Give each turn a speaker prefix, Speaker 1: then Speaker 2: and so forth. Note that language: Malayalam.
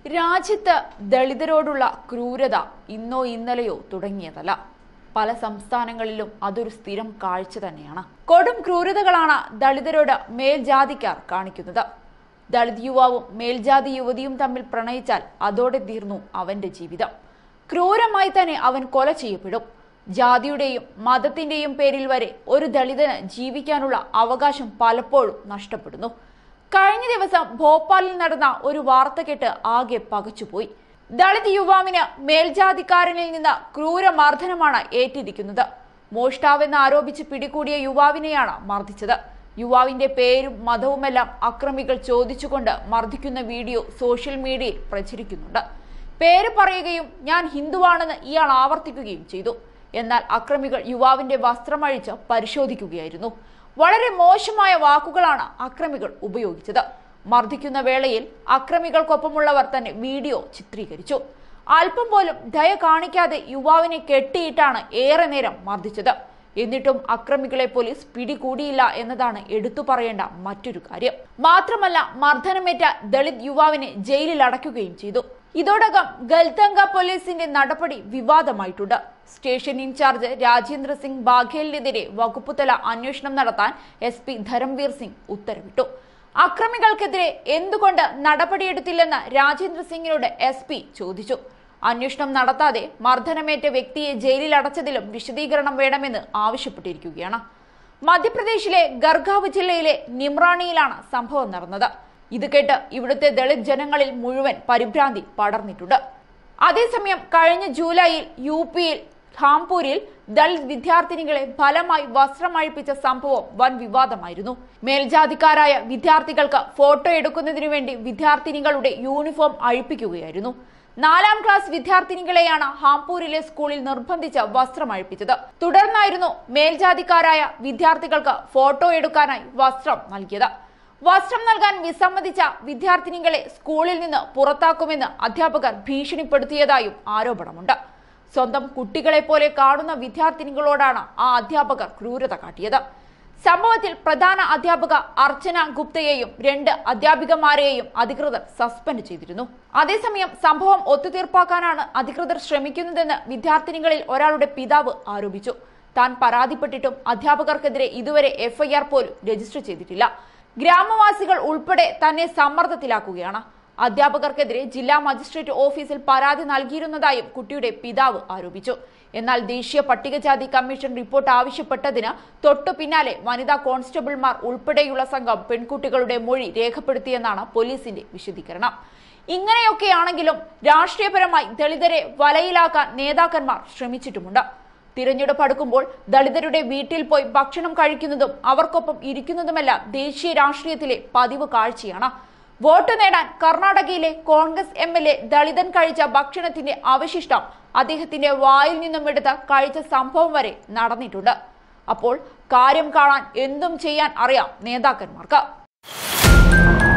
Speaker 1: രാജ്യത്ത് ദളിതരോടുള്ള ക്രൂരത ഇന്നോ ഇന്നലെയോ തുടങ്ങിയതല്ല പല സംസ്ഥാനങ്ങളിലും അതൊരു സ്ഥിരം കാഴ്ച തന്നെയാണ് കൊടും ക്രൂരതകളാണ് ദളിതരോട് മേൽജാതിക്കാർ കാണിക്കുന്നത് ദളിത് യുവാവും മേൽജാതി യുവതിയും തമ്മിൽ പ്രണയിച്ചാൽ അതോടെ തീർന്നു അവന്റെ ജീവിതം ക്രൂരമായി തന്നെ അവൻ കൊല ചെയ്യപ്പെടും ജാതിയുടെയും മതത്തിന്റെയും പേരിൽ വരെ ഒരു ദളിതന് ജീവിക്കാനുള്ള അവകാശം പലപ്പോഴും നഷ്ടപ്പെടുന്നു കഴിഞ്ഞ ദിവസം ഭോപ്പാലിൽ നടന്ന ഒരു വാർത്ത കേട്ട് ആകെ പകച്ചുപോയി ദളിത് യുവാവിന് മേൽജാതിക്കാരനിൽ നിന്ന് ക്രൂരമർദ്ദനമാണ് ഏറ്റിരിക്കുന്നത് മോഷ്ടാവെന്ന് ആരോപിച്ച് പിടികൂടിയ യുവാവിനെയാണ് മർദ്ദിച്ചത് യുവാവിന്റെ പേരും മതവുമെല്ലാം അക്രമികൾ ചോദിച്ചുകൊണ്ട് മർദ്ദിക്കുന്ന വീഡിയോ സോഷ്യൽ മീഡിയയിൽ പ്രചരിക്കുന്നുണ്ട് പേര് പറയുകയും ഞാൻ ഹിന്ദുവാണെന്ന് ഇയാൾ ആവർത്തിക്കുകയും ചെയ്തു എന്നാൽ അക്രമികൾ യുവാവിന്റെ വസ്ത്രമഴിച്ച് പരിശോധിക്കുകയായിരുന്നു വളരെ മോശമായ വാക്കുകളാണ് അക്രമികൾ ഉപയോഗിച്ചത് മർദ്ദിക്കുന്ന വേളയിൽ അക്രമികൾക്കൊപ്പമുള്ളവർ തന്നെ വീഡിയോ ചിത്രീകരിച്ചു അല്പം പോലും ദയ കാണിക്കാതെ യുവാവിനെ കെട്ടിയിട്ടാണ് ഏറെ നേരം മർദ്ദിച്ചത് എന്നിട്ടും അക്രമികളെ പോലീസ് പിടികൂടിയില്ല എന്നതാണ് എടുത്തു പറയേണ്ട മറ്റൊരു കാര്യം മാത്രമല്ല മർദ്ദനമേറ്റ ദളിത് യുവാവിനെ ജയിലിൽ അടയ്ക്കുകയും ചെയ്തു ഇതോടകം ഗൽത്തങ്ക പോലീസിന്റെ നടപടി വിവാദമായിട്ടുണ്ട് സ്റ്റേഷൻ ഇൻചാർജ് രാജേന്ദ്ര സിംഗ് ബാഘേലിനെതിരെ വകുപ്പുതല അന്വേഷണം നടത്താൻ എസ് പി ധരംവീർ സിംഗ് ഉത്തരവിട്ടു അക്രമികൾക്കെതിരെ എന്തുകൊണ്ട് നടപടിയെടുത്തില്ലെന്ന് രാജേന്ദ്ര സിംഗിനോട് എസ് പി ചോദിച്ചു അന്വേഷണം നടത്താതെ മർദ്ദനമേറ്റ വ്യക്തിയെ ജയിലിൽ അടച്ചതിലും വിശദീകരണം വേണമെന്ന് ആവശ്യപ്പെട്ടിരിക്കുകയാണ് മധ്യപ്രദേശിലെ ഗർഗാവ് ജില്ലയിലെ നിമ്രാണിയിലാണ് സംഭവം നടന്നത് ഇത് കേട്ട് ഇവിടുത്തെ ദളിത് ജനങ്ങളിൽ മുഴുവൻ പരിഭ്രാന്തി പടർന്നിട്ടുണ്ട് അതേസമയം കഴിഞ്ഞ ജൂലൈയിൽ യു പിയിൽ ഖാംപൂരിൽ ദളിത് വിദ്യാർത്ഥിനികളെ ഫലമായി വസ്ത്രമഴിപ്പിച്ച സംഭവം വൻ വിവാദമായിരുന്നു മേൽജാതിക്കാരായ വിദ്യാർത്ഥികൾക്ക് ഫോട്ടോ എടുക്കുന്നതിനു വേണ്ടി വിദ്യാർത്ഥിനികളുടെ യൂണിഫോം അഴിപ്പിക്കുകയായിരുന്നു നാലാം ക്ലാസ് വിദ്യാർത്ഥിനികളെയാണ് ഹാംപൂരിലെ സ്കൂളിൽ നിർബന്ധിച്ച് വസ്ത്രം അഴിപ്പിച്ചത് തുടർന്നായിരുന്നു മേൽജാതിക്കാരായ വിദ്യാർത്ഥികൾക്ക് ഫോട്ടോ എടുക്കാനായി വസ്ത്രം നൽകിയത് വസ്ത്രം നൽകാൻ വിസമ്മതിച്ച വിദ്യാർത്ഥിനികളെ സ്കൂളിൽ നിന്ന് പുറത്താക്കുമെന്ന് അധ്യാപകർ ഭീഷണിപ്പെടുത്തിയതായും ആരോപണമുണ്ട് സ്വന്തം കുട്ടികളെ പോലെ കാണുന്ന വിദ്യാർത്ഥിനികളോടാണ് ആ അധ്യാപകർ ക്രൂരത കാട്ടിയത് സംഭവത്തിൽ പ്രധാന അധ്യാപക അർച്ചന ഗുപ്തയെയും രണ്ട് അധ്യാപികമാരെയും അധികൃതർ സസ്പെൻഡ് ചെയ്തിരുന്നു അതേസമയം സംഭവം ഒത്തുതീർപ്പാക്കാനാണ് അധികൃതർ ശ്രമിക്കുന്നതെന്ന് വിദ്യാർത്ഥിനികളിൽ ഒരാളുടെ പിതാവ് ആരോപിച്ചു താൻ പരാതിപ്പെട്ടിട്ടും അധ്യാപകർക്കെതിരെ ഇതുവരെ എഫ്ഐആർ പോലും രജിസ്റ്റർ ചെയ്തിട്ടില്ല ഗ്രാമവാസികൾ ഉൾപ്പെടെ തന്നെ സമ്മർദ്ദത്തിലാക്കുകയാണ് അധ്യാപകർക്കെതിരെ ജില്ലാ മജിസ്ട്രേറ്റ് ഓഫീസിൽ പരാതി നൽകിയിരുന്നതായും കുട്ടിയുടെ പിതാവ് ആരോപിച്ചു എന്നാൽ ദേശീയ പട്ടികജാതി കമ്മീഷൻ റിപ്പോർട്ട് ആവശ്യപ്പെട്ടതിന് തൊട്ടു പിന്നാലെ വനിതാ കോൺസ്റ്റബിൾമാർ ഉൾപ്പെടെയുള്ള സംഘം പെൺകുട്ടികളുടെ മൊഴി രേഖപ്പെടുത്തിയെന്നാണ് പോലീസിന്റെ വിശദീകരണം ഇങ്ങനെയൊക്കെയാണെങ്കിലും രാഷ്ട്രീയപരമായി ദളിതരെ വലയിലാക്കാൻ നേതാക്കന്മാർ ശ്രമിച്ചിട്ടുമുണ്ട് തിരഞ്ഞെടുപ്പ് അടുക്കുമ്പോൾ ദളിതരുടെ വീട്ടിൽ പോയി ഭക്ഷണം കഴിക്കുന്നതും അവർക്കൊപ്പം ഇരിക്കുന്നതുമെല്ലാം ദേശീയ രാഷ്ട്രീയത്തിലെ പതിവ് കാഴ്ചയാണ് വോട്ട് നേടാൻ കർണാടകയിലെ കോൺഗ്രസ് എം എൽ എ ദളിതൻ കഴിച്ച ഭക്ഷണത്തിന്റെ അവശിഷ്ടം അദ്ദേഹത്തിന്റെ വായിൽ നിന്നും എടുത്ത് കഴിച്ച സംഭവം വരെ നടന്നിട്ടുണ്ട് അപ്പോൾ കാര്യം കാണാൻ എന്തും ചെയ്യാൻ അറിയാം നേതാക്കന്മാർക്ക്